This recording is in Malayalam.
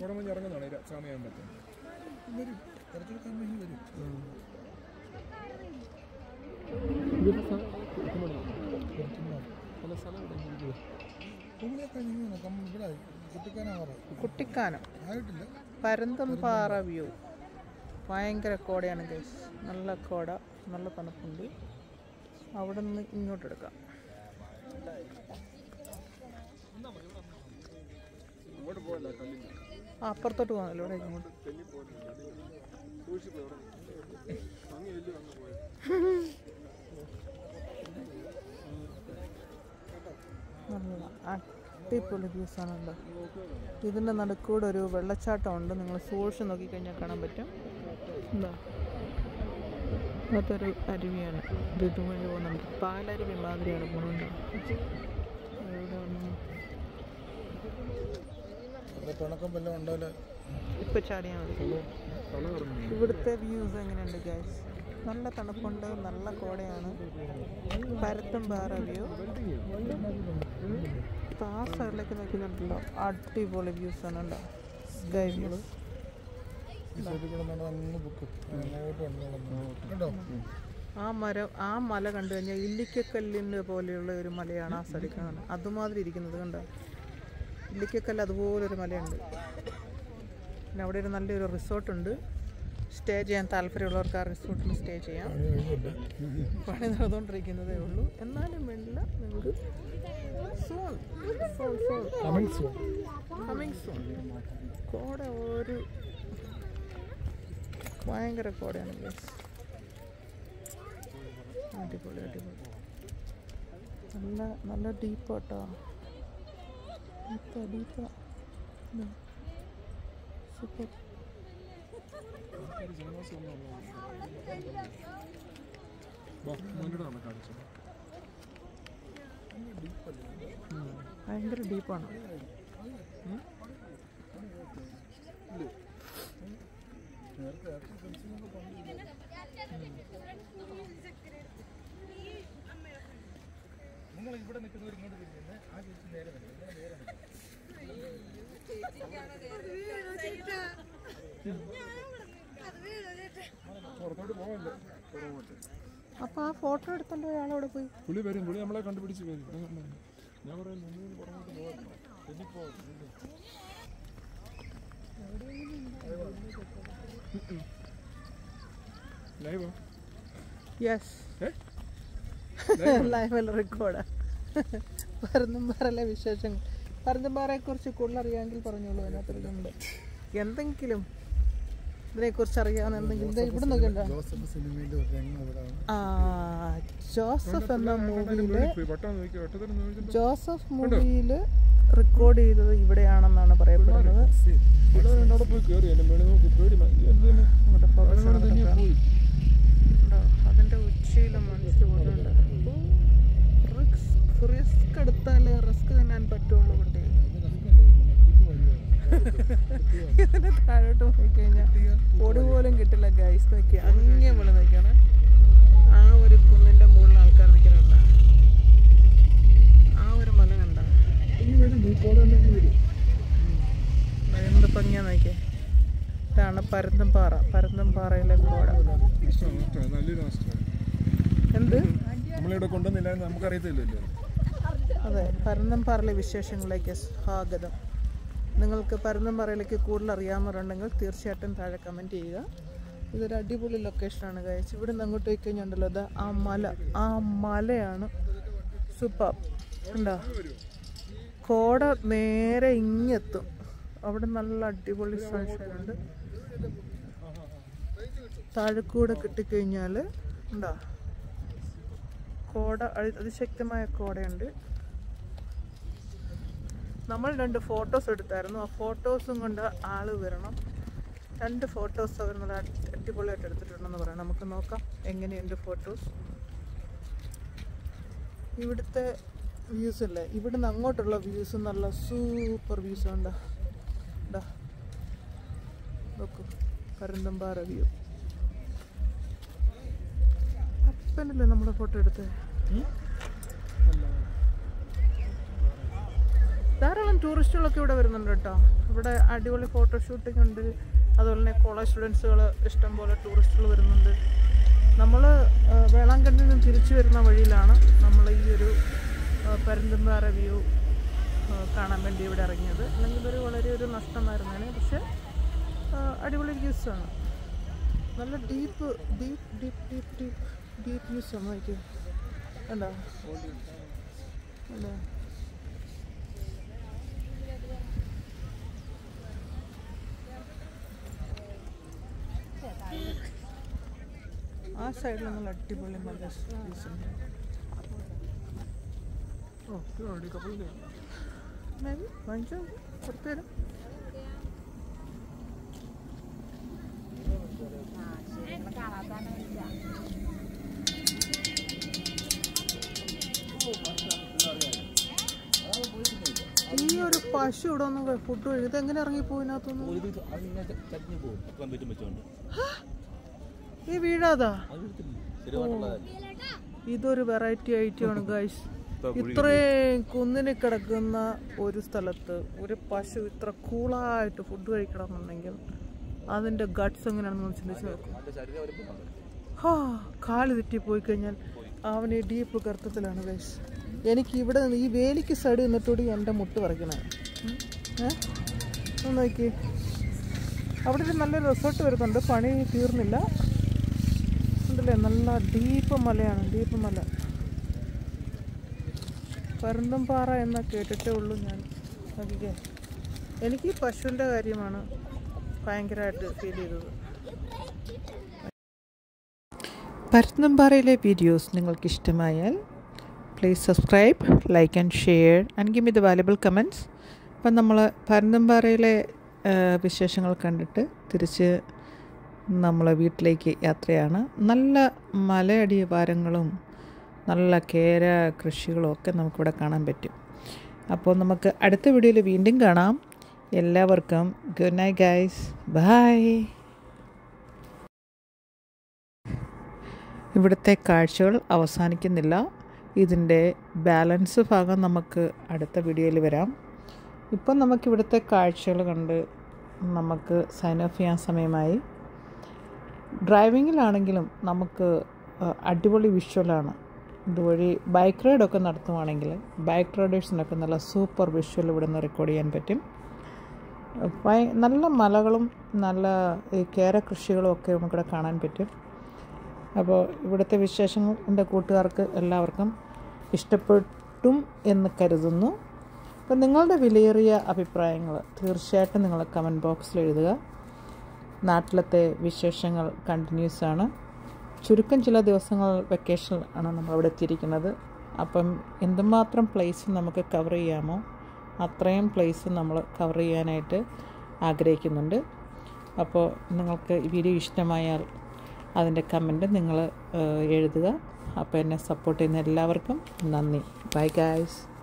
കുടമഞ്ഞ് ഇറങ്ങുന്നതാണ് ഈ സമയമാകുമ്പോഴത്തേന് വരും കുറച്ചുകൂടെ കമ്മി വരും പല സ്ഥലം ഭൂമിയൊക്കെ ഇങ്ങനെ കം ഇവിടെ കുട്ടിക്കാനാവാറ് കുട്ടിക്കാനം ആയിട്ടില്ല പരന്തംപാറ വ്യൂ ഭയങ്കര കോടയാണ് ഗൈസ് നല്ല കോട നല്ല തണുപ്പുണ്ട് അവിടെ നിന്ന് ഇങ്ങോട്ട് എടുക്കാം ഇങ്ങോട്ട് പോകല്ല കല്ലിന് ആ അപ്പുറത്തോട്ട് പോകാമല്ലോ ഇവിടെ ഇങ്ങോട്ട് തെന്നി പോകുന്നില്ല സൂക്ഷിച്ചു പോയി അവിടെ അങ്ങ് ഇല്ല അങ്ങ് പോയത് നല്ല അടിപൊളി വ്യൂസ് ആണല്ലോ ഇതിൻ്റെ നടുക്കൂടെ ഒരു വെള്ളച്ചാട്ടം ഉണ്ട് നിങ്ങൾ സൂക്ഷിച്ച് നോക്കിക്കഴിഞ്ഞാൽ കാണാൻ പറ്റും എന്താ അതൊരു അരുവിയാണ് ഇത് ഇതുവഴി പോകുന്നുണ്ട് പാലരുവി മാതിരിയാണ് പോകുന്നുണ്ട് ഇവിടെ ഒന്ന് അവിടെ പിണക്കം വല്ലതും ഉണ്ടാവില്ല ഇപ്പം ചാടിയാൽ മതി തല കറങ്ങുന്നു ഇവിടുത്തെ വ്യൂസ് എങ്ങനെയുണ്ട് ഗൈസ് നല്ല തണുപ്പുണ്ട് നല്ല കോടയാണ് പരത്തുംപാറ വ്യൂ ആ സൈഡിലേക്ക് നോക്കുന്നുണ്ടല്ലോ അടിപൊളി വ്യൂസ് ആണ് കേട്ടോ സ്കൈ വ്യൂ ഈ സൈഡിൽ കൂടെ നടന്ന് അങ്ങ് ബുക്ക് അങ്ങോട്ട് വന്നോളാം കേട്ടോ ആ മരം ആ മല കണ്ടു കഴിഞ്ഞാൽ ഇല്ലിക്കക്കല്ലിൻ്റെ പോലെയുള്ള ഒരു മലയാണ് ആ സൈഡിൽ കാണുന്നത് അതുമാതിരി ഇരിക്കുന്നത് കണ്ടോ ഇല്ലിക്കക്കല്ല് അതുപോലൊരു മലയുണ്ട് പിന്നെ അവിടെ ഒരു നല്ലൊരു റിസോർട്ടുണ്ട് സ്റ്റേ ചെയ്യാൻ താല്പര്യമുള്ളവർക്ക് ആ റിസോർട്ടിൽ സ്റ്റേ ചെയ്യാം പണി കഴിഞ്ഞില്ല പണി നടന്നുകൊണ്ടിരിക്കുന്നതേ ഉള്ളൂ എന്നാലും വേണ്ടില്ല നിങ്ങൾക്ക് soon soon soon coming soon coming soon കോട ഒരു ഭയങ്കര കോടയാണ് ഗൈസ് അടിപൊളി അടിപൊളി നല്ല നല്ല ഡീപ്പ് കേട്ടോ ഡീപ്പാ ഡീപ്പാ സൂപ്പർ മുന്നിട്ട് നമ്മൾ കാണിച്ചു ഭയങ്കര ഡീപ്പാണ് നിങ്ങൾ ഇവിടെ നിൽക്കുന്നവർ ഇങ്ങോട്ട് തിരിഞ്ഞ് ആ ചേച്ചി നേരെ വരും നിങ്ങൾ നേരെ വരും. പുറത്തോട്ട് പോകല്ലേ പുറകോട്ട് അപ്പോൾ ആ ഫോട്ടോ എടുത്തോണ്ട് ഒരാളവിടെ പോയി പുള്ളി വരും പുള്ളി നമ്മളെ കണ്ടുപിടിച്ച് വരും ഞാൻ കണ്ടു. ഞാൻ പറയാം മുന്നിൽ പുറകോട്ട് പോകാം തെന്നിപ്പോ ലൈവോ യെസ് ഏ? ലൈവിൽ റെക്കോർഡാ പരന്നുംപാറയിലെ വിശേഷങ്ങൾ പരന്നുംപാറയെ കുറിച്ച് കൂടുതൽ അറിയാമെങ്കിൽ പറഞ്ഞോളൂ അതിനകത്തുണ്ട് എന്തെങ്കിലും ഇതിനെക്കുറിച്ച് അറിയാവുന്ന എന്തെങ്കിലും ഇത് ഇവിടെ നോക്കണ്ട ജോസഫ് സിനിമയിലെ ഒരു രംഗം ഇവിടെയാണ് ആ ജോസഫ് എന്ന മൂവിയില് വട്ടം നോക്കി വട്ടത്തിൽ നോക്കിയിട്ട് ജോസഫ് മൂവിയിൽ റെക്കോർഡ് ചെയ്തത് ഇവിടെയാണെന്നാണ് പറയപ്പെടുന്നത് ഇവിടെ അവിടെ പോയി കയറി എന്നെ മേളിൽ നോക്കി പേടി മ- എന്തിന്? നമ്മുടെ focus അവനവിടെ നടക്കുന്ന തന്നെയാ കാണാം. പോയി ഉണ്ടോ? അതിന്റെ ഉച്ചയിൽ മനുഷ്യർ പോകുന്നുണ്ട് റിസ്ക് എടുത്താലേ റിസ്ക് തിന്നാൻ പറ്റുള്ളൂ കുട്ടി ഇതിന് താഴോട്ട് പോയി കഴിഞ്ഞാൽ പൊടി പോലും കിട്ടില്ല ഗൈസ് നോക്കി അങ്ങേ പോലെ നോക്കിയാണ് ആ ഒരു കുന്നിന്റെ മുകളിൽ ആൾക്കാർ നിൽക്കുന്നുണ്ട് ആ ഒരു മല കണ്ട എന്ത് ഭംഗിയാ നോക്കിയേ ഇതാണ് പരന്തംപാറ പരന്തംപാറയിലെ കോട നഷ്ടമാണ്, നഷ്ടമാണ്. നല്ലൊരു നഷ്ടമാണ് എന്ത് നമ്മളിവിടെ കൊണ്ടുവന്നില്ലായിരുന്നു നമുക്കറിയത്തില്ലല്ലോ അതെ പരന്തംപാറയിലെ വിശേഷങ്ങളിലേക്ക് സ്വാഗതം നിങ്ങൾക്ക് പരന്തംപാറയിലേക്ക് കൂടുതൽ അറിയാവുന്നവരുണ്ടെങ്കിൽ തീർച്ചയായിട്ടും താഴെ കമൻറ്റ് ചെയ്യുക ഇതൊരു അടിപൊളി ലൊക്കേഷനാണ് കഴിച്ച് ഇവിടെ നിന്ന് അങ്ങോട്ട് പോയി കഴിഞ്ഞുണ്ടല്ലോ അത് ആ മല ആ മലയാണ് സൂപ്പർ ഉണ്ടോ കോട നേരെ ഇങ്ങെത്തും അവിടെ നല്ല അടിപൊളി സൺഷൈൻ ഉണ്ട് താഴെക്കൂടെ കിട്ടിക്കഴിഞ്ഞാൽ ഉണ്ടോ കോട അതി- അതിശക്തമായ കോടയുണ്ട് നമ്മൾ രണ്ട് ഫോട്ടോസ് എടുത്തായിരുന്നു ആ ഫോട്ടോസും കൊണ്ട് ആള് വരണം രണ്ട് ഫോട്ടോസ് അവർ നല്ല അടി- അടിപൊളിയായിട്ട് എടുത്തിട്ടുണ്ടെന്ന് പറയാം നമുക്ക് നോക്കാം എങ്ങനെയുണ്ട് ഫോട്ടോസ് ഇവിടുത്തെ വ്യൂസ് അല്ലേ ഇവിടുന്ന് അങ്ങോട്ടുള്ള വ്യൂസ് നല്ല സൂപ്പർ വ്യൂസ് ഉണ്ട് ഇതാ നോക്കൂ പരന്തമ്പാറ വ്യൂ അപ്പനല്ലേ നമ്മുടെ ഫോട്ടോ എടുത്തത് ധാരാളം ധാരാളം ടൂറിസ്റ്റുകളൊക്കെ ഇവിടെ വരുന്നുണ്ട് കേട്ടോ ഇവിടെ അടിപൊളി ഫോട്ടോഷൂട്ടിംഗ് ഉണ്ട് അതുപോലെ തന്നെ കോളേജ് സ്റ്റുഡൻസുകൾ ഇഷ്ടംപോലെ ടൂറിസ്റ്റുകൾ വരുന്നുണ്ട് നമ്മൾ വേളാങ്കണ്ണിൽ നിന്ന് തിരിച്ചു വരുന്ന വഴിയിലാണ് നമ്മൾ ഈ ഒരു ആ, പരുന്തുംപാറ വ്യൂ കാണാൻ വേണ്ടി ഇവിടെ ഇറങ്ങിയത് അല്ലെങ്കിൽ ഇതൊരു വളരെ ഒരു നഷ്ടമായിരുന്നേനെ പക്ഷേ ആ, അടിപൊളി വ്യൂസ് ആണ് നല്ല deep deep deep deep deep deep views ആണ് നോക്കിയോ കണ്ടോ കണ്ടോ ആ സൈഡിൽ നല്ല അടിപൊളി മല വ്യൂസ് ഉണ്ട് ഓ ഇത് കപ്പലിൻ്റെ മേ ബി വാങ്ങിച്ചോ കൊടുത്തേരും ഈ ഒരു പശു ഇവിടെ ഒന്ന് ഫുഡ് കഴിക്കും ഇത് എങ്ങനെ ഇറങ്ങി പോയിനകത്തൊന്നും ഇത് അതിങ്ങനെ ചരിഞ്ഞു പോകും അപ്പം പറ്റും വെച്ചോണ്ട് ഈ വീഴാതാ അത് എടുത്തില്ല സ്ഥിരമായിട്ടുള്ളതല്ല ഇതൊരു വെറൈറ്റി ഐറ്റം ആണ് ഗൈസ് ഇത്രയും കുന്നിന് കിടക്കുന്ന ഒരു സ്ഥലത്ത് ഒരു പശു ഇത്ര കൂളായിട്ട് ഫുഡ് കഴിക്കണം എന്നുണ്ടെങ്കിൽ അതിൻ്റെ ഗട്ട്സ് എങ്ങനെയാണെന്ന് ഒന്ന് ചിന്തിച്ച് നോക്കും അതിൻ്റെ ശരീരം വലിപ്പം ഹാ കാല് തെറ്റി പോയി കഴിഞ്ഞാൽ അവൻ ഈ ഡീപ്പ് കറുത്തത്തിലാണ് ഗൈസ് എനിക്ക് ഇവിടെ നിന്ന് ഈ വേലിക്ക് സൈഡ് നിന്നിട്ടൂടി എൻ്റെ മുട്ട് പറിക്കണേ ഏ ഒന്ന് നോക്കി അവിടെ ഒരു നല്ലൊരു റിസോർട്ട് വരുന്നുണ്ട് പണി തീർന്നില്ല ഉണ്ടല്ലേ നല്ല ഡീപ്പ് മലയാണ് ഡീപ്പ് മല പരുന്തംപാറ എന്ന് കേട്ടിട്ടേ ഉള്ളൂ ഞാൻ നോക്കിക്കേ എനിക്ക് ഈ പശുവിൻ്റെ കാര്യമാണ് ഭയങ്കരമായിട്ട് ഫീൽ ചെയ്തത് പരുത്തമ്പാറയിലെ വീഡിയോസ് നിങ്ങൾക്ക് ഇഷ്ടമായാൽ please subscribe like and share and give me the valuable comments അപ്പം നമ്മൾ പരുന്തമ്പാറയിലെ ആ, വിശേഷങ്ങൾ കണ്ടിട്ട് തിരിച്ച് നമ്മൾ വീട്ടിലേക്ക് യാത്രയാണ് നല്ല മലയടിവാരങ്ങളും നല്ല കേര കൃഷികളും ഒക്കെ നമുക്കിവിടെ കാണാൻ പറ്റും അപ്പോൾ നമുക്ക് അടുത്ത വീഡിയോയിൽ വീണ്ടും കാണാം എല്ലാവർക്കും ഗുഡ് നൈറ്റ് ഗൈസ് ബൈ ഇവിടുത്തെ കാഴ്ചകൾ അവസാനിക്കുന്നില്ല ഇതിൻ്റെ ബാലൻസ് ഭാഗം നമുക്ക് അടുത്ത വീഡിയോയിൽ വരാം ഇപ്പം നമുക്ക് ഇവിടുത്തെ കാഴ്ചകൾ കണ്ട് നമുക്ക് സൈൻ ഓഫ് ചെയ്യാൻ സമയമായി ഡ്രൈവിങ്ങിലാണെങ്കിലും നമുക്ക് ആ, അടിപൊളി വിഷ്വലാണ് ഇതുവഴി ബൈക്ക് റൈഡൊക്കെ നടത്തുവാണെങ്കിൽ ബൈക്ക് റൈഡേഴ്സിനൊക്കെ നല്ല സൂപ്പർ വിഷ്വൽ ഇവിടെ നിന്ന് റെക്കോർഡ് ചെയ്യാൻ പറ്റും ഭയ- നല്ല മലകളും നല്ല ഈ കേര കൃഷികളും ഒക്കെ നമുക്കിവിടെ കാണാൻ പറ്റും അപ്പോൾ ഇവിടുത്തെ വിശേഷങ്ങൾ എൻ്റെ കൂട്ടുകാർക്ക് എല്ലാവർക്കും ഇഷ്ടപ്പെട്ടും എന്ന് കരുതുന്നു അപ്പോൾ നിങ്ങളുടെ വിലയേറിയ അഭിപ്രായങ്ങൾ തീർച്ചയായിട്ടും നിങ്ങൾ കമൻറ്റ് ബോക്സിൽ എഴുതുക നാട്ടിലത്തെ വിശേഷങ്ങൾ കണ്ടിന്യൂസ് ആണ് ചുരുക്കം ചില ദിവസങ്ങൾ വെക്കേഷൻ ആണ് നമ്മൾ അവിടെ എത്തിയിരിക്കുന്നത് അപ്പം എന്തുമാത്രം പ്ലേസ് നമുക്ക് കവർ ചെയ്യാമോ അത്രയും പ്ലേസ് നമ്മൾ കവർ ചെയ്യാനായിട്ട് ആഗ്രഹിക്കുന്നുണ്ട് അപ്പോൾ നിങ്ങൾക്ക് ഈ വീഡിയോ ഇഷ്ടമായാൽ അതിൻ്റെ കമൻറ്റ് നിങ്ങൾ എഴുതുക അപ്പോൾ എന്നെ സപ്പോർട്ട് ചെയ്യുന്ന എല്ലാവർക്കും നന്ദി ബൈ ഗായ്സ്